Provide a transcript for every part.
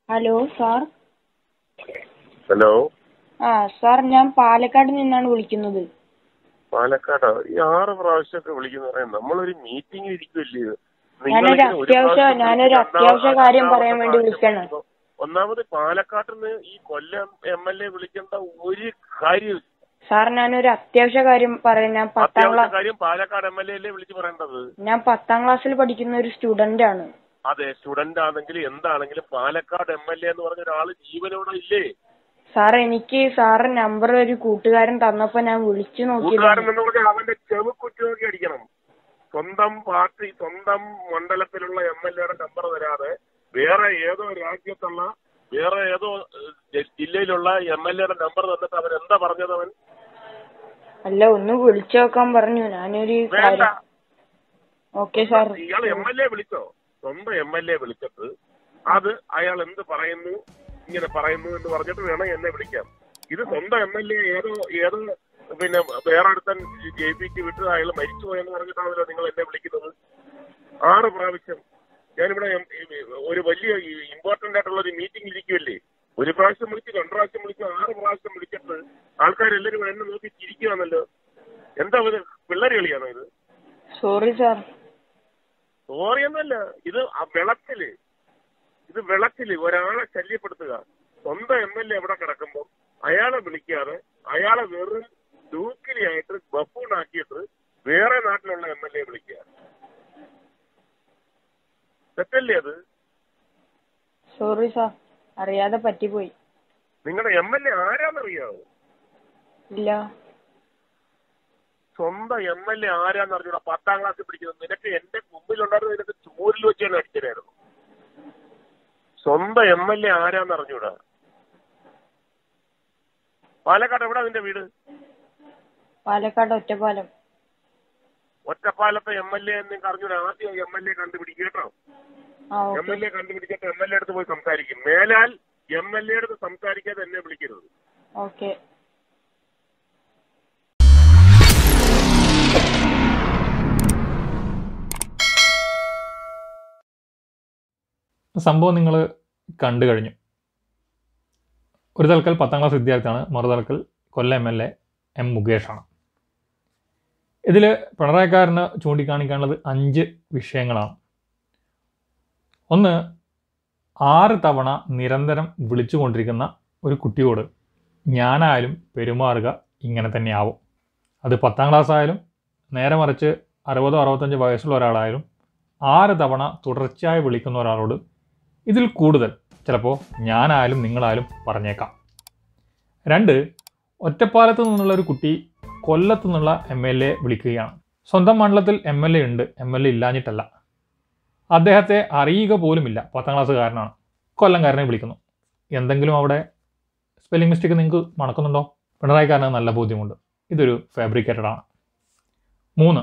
Hello sir hello ആ sir ഞാൻ പാലക്കാട് നിന്നാണ് വിളിക്കുന്നത് പാലക്കാട് ഈ ആറ് പ്രാവശ്യമൊക്കെ വിളിക്കുന്ന പറയാം നമ്മളൊരു മീറ്റിംഗ് ഇരിക്കുമല്ലേ ഇത്? ഞാനൊരു നിങ്ങളിങ്ങനെ ഒരു അത്യാവശ്യ- പ്രാവശ്യം ഞാനൊരു വിളിച്ച് അത്യാവശ്യ രണ്ടാമത് കാര്യം രണ്ടാമത്തെ പറയാൻ വേണ്ടി പ്രാവശ്യം വിളിച്ചതാണ്. വിളിക്കുമ്പോ ഒന്നാമത് പാലക്കാട്ടിൽ നിന്ന് ഈ കൊല്ലം എം എൽ എ വിളിക്കേണ്ട ഒരു കാര്യം സാർ ഞാനൊരു അത്യാവശ്യ കാര്യം പറയാം ഞാൻ പത്താം അത്യാവശ്യ ക്ലാസ് കാര്യം പാലക്കാട് എം എൽ എ അല്ലേ വിളിച്ച് പറയേണ്ടത് ഞാൻ പത്താം ക്ലാസ്സിൽ പഠിക്കുന്ന ഒരു സ്റ്റുഡന്റ് ആണ് അതെ സ്റ്റുഡന്റ് ആണെങ്കിലും എന്താണെങ്കിലും പാലക്കാട് എം എൽ എ എന്ന് പറഞ്ഞ ഒരാള് ജീവനോടെ ഇല്ലേ സാർ എനിക്ക് സാറ് നമ്പർ ഒരു കൂട്ടുകാരൻ തന്നപ്പോ ഞാൻ വിളിച്ചു കൂട്ടുകാരൻ നോക്കിയതാണ് എന്ന് പറഞ്ഞാൽ അവന്റെ ചെവി കുറ്റുനോക്കി അടിക്കണം സ്വന്തം പാർട്ടി സ്വന്തം മണ്ഡലത്തിലുള്ള എം എൽ എയുടെ നമ്പർ തരാതെ വേറെ ഏതോ രാജ്യത്തുള്ള വേറെ ഏതോ ഏഹ്, ജില്ലയിലുള്ള എം എൽ എയുടെ നമ്പർ തന്നിട്ട് അവൻ എന്താ പറഞ്ഞത് അവൻ അല്ല ഒന്ന് വിളിച്ചു നോക്കാൻ പറഞ്ഞു ഞാനൊരു വേണ്ട കാര്യം ഓക്കെ സാർ ഇയാൾ എം എൽ എ വിളിച്ചോ സ്വന്തം എം എൽ എ വിളിച്ചിട്ട് അത് അയാൾ എന്ത് പറയുന്നു ഇങ്ങനെ പറയുന്നു എന്ന് പറഞ്ഞിട്ട് വേണം എന്നെ വിളിക്കാം ഇത് സ്വന്തം എം എൽ എ ഏതോ ഏതോ പിന്നെ വേറെ അടുത്തൻ ജയിപ്പിച്ച് വിട്ട് അയാൾ മരിച്ചുപോയെന്ന് പറഞ്ഞിട്ടാണല്ലോ നിങ്ങൾ എന്നെ വിളിക്കുന്നത് ആറ് പ്രാവശ്യം ഞാനിവിടെ എം- ഈ ഒരു വലിയ ഇമ്പോർട്ടന്റ് ആയിട്ടുള്ള ഒരു മീറ്റിംഗ് ഇരിക്കുമല്ലേ ഒരു പ്രാവശ്യം വിളിച്ച് രണ്ട് പ്രാവശ്യം വിളിച്ച് ആറ് പ്രാവശ്യം വിളിച്ചിട്ട് ആൾക്കാരെല്ലാരും എന്നെ നോക്കി ചിരിക്കുകയാണല്ലോ എന്താ ഇത് പിള്ളേര് കളിയാണോ ഇത് സോറി സാർ സോറിയൊന്നല്ല ഇത് ആ വെളത്തില് ഇത് വെളത്തില് ഒരാളെ ശല്യപ്പെടുത്തുക സ്വന്തം എം എൽ എ എവിടെ കിടക്കുമ്പോൾ അയാളെ വിളിക്കാതെ അയാളെ വെറും ഡൂക്കിലിയായിട്ട് ബഫൂണാക്കിയിട്ട് വേറെ നാട്ടിലുള്ള എം എൽ എ വിളിക്കുക തെറ്റല്ലേ അത് സോറി സാർ അറിയാതെ പറ്റിപ്പോയി നിങ്ങളുടെ എം എൽ എ ആരാന്നറിയാവോ ഇല്ല സ്വന്തം എം എൽ എ ആരാന്ന് അറിഞ്ഞൂടാ പത്താം ക്ലാസ്സിൽ പഠിക്കുന്നത് നിനക്ക് എന്റെ മുമ്പിലുണ്ടായിരുന്ന നിനക്ക് ചൂരിൽ വെച്ച് തന്നെ അടിച്ചതായിരുന്നു സ്വന്തം എം എൽ എ ആരാന്ന് അറിഞ്ഞൂടാ പാലക്കാട് എവിടെ നിന്റെ വീട് പാലക്കാട് ഒറ്റപ്പാലം ഒറ്റപ്പാലത്തെ എം എൽ എ നിങ്ങൾക്ക് അറിഞ്ഞൂടാ ആദ്യം എം എൽ എ കണ്ടുപിടിക്കുക കേട്ടോ ആ എം ഓക്കെ എൽ എ കണ്ടുപിടിച്ചിട്ട് എം എൽ എ അടുത്ത് പോയി സംസാരിക്കും മേലാൽ എം എൽ എ അടുത്ത് സംസാരിക്കാതെ എന്നെ വിളിക്കരുത് ഓക്കെ സംഭവം നിങ്ങൾ കണ്ടു കഴിഞ്ഞു ഒരു തൽക്കൽ പത്താം ക്ലാസ് വിദ്യാർത്ഥിയാണ് മറുതൽക്കൽ Kollam M L A M മുകേഷാണ് ഇതിൽ പിണറായിക്കാരന് ചൂണ്ടിക്കാണിക്കാനുള്ളത് അഞ്ച് വിഷയങ്ങളാണ് ഒന്ന് ആറ് തവണ നിരന്തരം വിളിച്ചുകൊണ്ടിരിക്കുന്ന ഒരു കുട്ടിയോട് ഞാനായാലും പെരുമാറുക ഇങ്ങനെ തന്നെയാവും അത് പത്താം ക്ലാസ് ആയാലും നേരെ മറിച്ച് അറുപതോ അറുപത്തഞ്ചോ വയസ്സുള്ള ഒരാളായാലും ആറ് തവണ തുടർച്ചയായി വിളിക്കുന്ന ഒരാളോട് ഇതിൽ കൂടുതൽ ചിലപ്പോൾ ഞാനായാലും നിങ്ങളായാലും പറഞ്ഞേക്കാം രണ്ട് ഒറ്റപ്പാലത്ത് നിന്നുള്ള ഒരു കുട്ടി കൊല്ലത്ത് നിന്നുള്ള എം എൽ എ വിളിക്കുകയാണ് സ്വന്തം മണ്ഡലത്തിൽ എം എൽ എ ഉണ്ട് എം എൽ എ ഇല്ലാഞ്ഞിട്ടല്ല അദ്ദേഹത്തെ അറിയുക പോലുമില്ല പത്താം ക്ലാസ്സുകാരനാണ് കൊല്ലംകാരനെ വിളിക്കുന്നു എന്തെങ്കിലും അവിടെ സ്പെല്ലിംഗ് മിസ്റ്റേക്ക് നിങ്ങൾക്ക് മണക്കുന്നുണ്ടോ പിണറായിക്കാരന് നല്ല ബോധ്യമുണ്ട് ഇതൊരു ഫാബ്രിക്കേറ്റഡ് ആണ് മൂന്ന്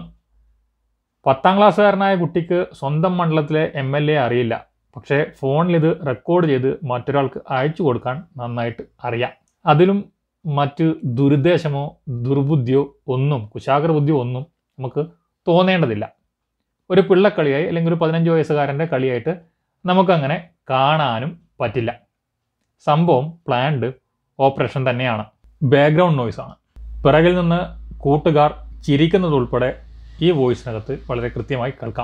പത്താം ക്ലാസ്സുകാരനായ കുട്ടിക്ക് സ്വന്തം മണ്ഡലത്തിലെ എം എൽ എ അറിയില്ല പക്ഷേ ഫോണിൽ ഇത് റെക്കോർഡ് ചെയ്ത് മറ്റൊരാൾക്ക് അയച്ചു കൊടുക്കാൻ നന്നായിട്ട് അറിയാം അതിലും മറ്റ് ദുരുദ്ദേശമോ ദുർബുദ്ധിയോ ഒന്നും കുശാഗ്ര ബുദ്ധിയോ ഒന്നും നമുക്ക് തോന്നേണ്ടതില്ല ഒരു പിള്ളക്കളിയായി അല്ലെങ്കിൽ ഒരു പതിനഞ്ച് വയസ്സുകാരൻ്റെ കളിയായിട്ട് നമുക്കങ്ങനെ കാണാനും പറ്റില്ല സംഭവം പ്ലാൻഡ് ഓപ്പറേഷൻ തന്നെയാണ് ബാക്ക്ഗ്രൗണ്ട് നോയ്സാണ് പിറകിൽ നിന്ന് കൂട്ടുകാർ ചിരിക്കുന്നതുൾപ്പെടെ ഈ വോയിസിനകത്ത് വളരെ കൃത്യമായി കേൾക്കാം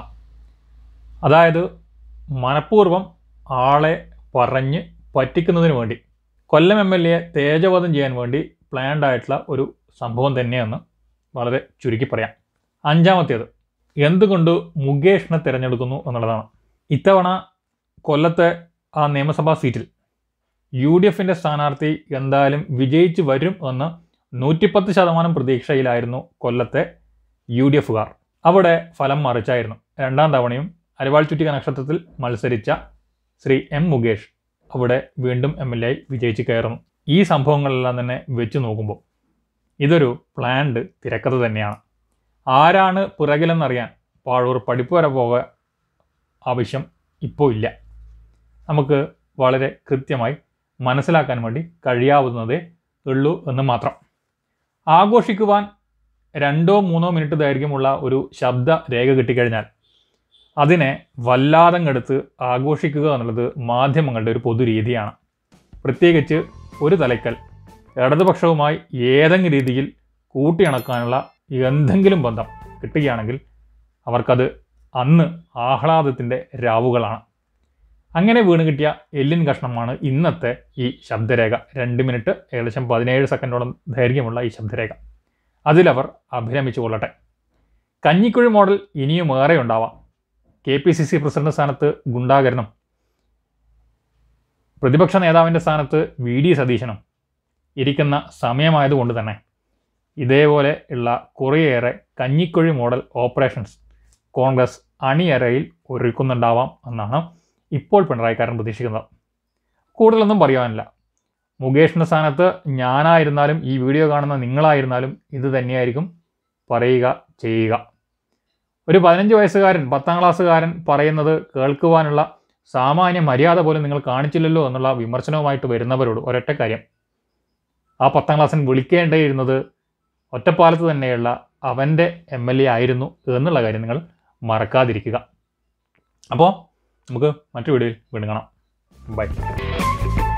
അതായത് മനഃപൂർവ്വം ആളെ പറഞ്ഞ് പറ്റിക്കുന്നതിന് വേണ്ടി കൊല്ലം എം എൽ എ തേജവധം ചെയ്യാൻ വേണ്ടി പ്ലാൻഡ് ആയിട്ടുള്ള ഒരു സംഭവം തന്നെയെന്ന് വളരെ ചുരുക്കി പറയാം അഞ്ചാമത്തേത് എന്തുകൊണ്ട് മുകേഷിനെ തിരഞ്ഞെടുക്കുന്നു എന്നുള്ളതാണ് ഇത്തവണ കൊല്ലത്തെ ആ നിയമസഭാ സീറ്റിൽ യു ഡി എഫിൻ്റെ സ്ഥാനാർത്ഥി എന്തായാലും വിജയിച്ചു വരും എന്ന് നൂറ്റിപ്പത്ത് ശതമാനം പ്രതീക്ഷയിലായിരുന്നു കൊല്ലത്തെ യു ഡി എഫുകാർ അവിടെ ഫലം മറിച്ചായിരുന്നു രണ്ടാം തവണയും അരിവാൾ ചുറ്റിക നക്ഷത്രത്തിൽ മത്സരിച്ച ശ്രീ എം മുകേഷ് അവിടെ വീണ്ടും എം എൽ എ ആയി വിജയിച്ച് കയറുന്നു ഈ സംഭവങ്ങളെല്ലാം തന്നെ വെച്ച് നോക്കുമ്പോൾ ഇതൊരു പ്ലാൻഡ് തിരക്കഥ തന്നെയാണ് ആരാണ് പിറകിലെന്നറിയാൻ പാഴൂർ പഠിപ്പ് വരെ പോക ആവശ്യം ഇപ്പോൾ ഇല്ല നമുക്ക് വളരെ കൃത്യമായി മനസ്സിലാക്കാൻ വേണ്ടി കഴിയാവുന്നതേ ഉള്ളൂ എന്ന് മാത്രം ആഘോഷിക്കുവാൻ രണ്ടോ മൂന്നോ മിനിറ്റ് ദൈർഘ്യമുള്ള ഒരു ശബ്ദ രേഖ കിട്ടിക്കഴിഞ്ഞാൽ അതിനെ വല്ലാതങ്ങെടുത്ത് ആഘോഷിക്കുക എന്നുള്ളത് മാധ്യമങ്ങളുടെ ഒരു പൊതു രീതിയാണ് പ്രത്യേകിച്ച് ഒരു തലയ്ക്കൽ ഇടതുപക്ഷവുമായി ഏതെങ്കിലും രീതിയിൽ കൂട്ടിയിണക്കാനുള്ള എന്തെങ്കിലും ബന്ധം കിട്ടുകയാണെങ്കിൽ അവർക്കത് അന്ന് ആഹ്ലാദത്തിൻ്റെ രാവുകളാണ് അങ്ങനെ വീണ് കിട്ടിയ എല്ലിൻ കഷ്ണമാണ് ഇന്നത്തെ ഈ ശബ്ദരേഖ രണ്ട് മിനിറ്റ് ഏകദേശം പതിനേഴ് സെക്കൻഡോളം ദൈർഘ്യമുള്ള ഈ ശബ്ദരേഖ അതിലവർ അഭിരമിച്ചു കൊള്ളട്ടെ കഞ്ഞിക്കുഴി മോഡൽ ഇനിയും ഏറെ ഉണ്ടാവാം K P C C president സ്ഥാനത്ത് ഗുണ്ടാകരനും പ്രതിപക്ഷ നേതാവിൻ്റെ സ്ഥാനത്ത് വി ഡി സതീശനും ഇരിക്കുന്ന സമയമായതുകൊണ്ട് തന്നെ ഇതേപോലെ ഉള്ള കുറേയേറെ കഞ്ഞിക്കുഴി മോഡൽ ഓപ്പറേഷൻസ് കോൺഗ്രസ് അണിയറയിൽ ഒരുക്കുന്നുണ്ടാവാം എന്നാണ് ഇപ്പോൾ പിണറായിക്കാരൻ പ്രതീക്ഷിക്കുന്നത് കൂടുതലൊന്നും പറയാനില്ല മുകേഷിൻ്റെ സ്ഥാനത്ത് ഞാനായിരുന്നാലും ഈ വീഡിയോ കാണുന്ന നിങ്ങളായിരുന്നാലും ഇത് തന്നെയായിരിക്കും പറയുക ചെയ്യുക ഒരു പതിനഞ്ച് വയസ്സുകാരൻ പത്താം ക്ലാസ്സുകാരൻ പറയുന്നത് കേൾക്കുവാനുള്ള സാമാന്യ മര്യാദ പോലും നിങ്ങൾ കാണിച്ചില്ലല്ലോ എന്നുള്ള വിമർശനവുമായിട്ട് വരുന്നവരോട് ഒരൊറ്റ കാര്യം ആ പത്താം ക്ലാസ്സിന് വിളിക്കേണ്ടിയിരുന്നത് ഒറ്റപ്പാലത്ത് തന്നെയുള്ള അവൻ്റെ എം എൽ എ ആയിരുന്നു എന്നുള്ള കാര്യം നിങ്ങൾ മറക്കാതിരിക്കുക അപ്പോൾ നമുക്ക് മറ്റു വീഡിയോയിൽ വീണ്ടും കാണാം ബൈ